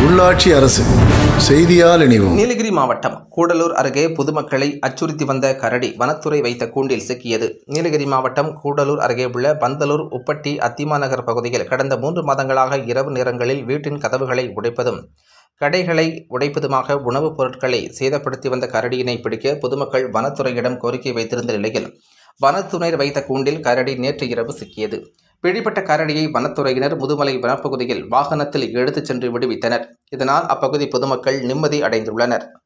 உள்ளாட்சி அரசு செய்தியால் இணைவோம் நீலகிரி மாவட்டம் கூடலூர் அருகே பொதுமக்களை அச்சுறுத்தி வந்த கரடி வனத்துறை வைத்த கூண்டில் சிக்கியது நீலகிரி மாவட்டம் கூடலூர் அருகே உள்ள பந்தலூர் உப்பட்டி அத்திமா நகர் பகுதியில் கடந்த மூன்று மாதங்களாக இரவு நேரங்களில் வீட்டின் கதவுகளை உடைப்பதும் கடைகளை உடைப்பதுமாக உணவுப் பொருட்களை சேதப்படுத்தி வந்த கரடியினை பிடிக்க பொதுமக்கள் வனத்துறையிடம் கோரிக்கை வைத்திருந்த நிலையில் வனத்துறையினர் வைத்த கூண்டில் கரடி நேற்று இரவு சிக்கியது பிடிப்பட்ட கரடியை வனத்துறையினர் முதுமலை வனப்பகுதியில் வாகனத்தில் எடுத்துச் சென்று விடுவித்தனர் இதனால் அப்பகுதி பொதுமக்கள் நிம்மதி அடைந்துள்ளனர்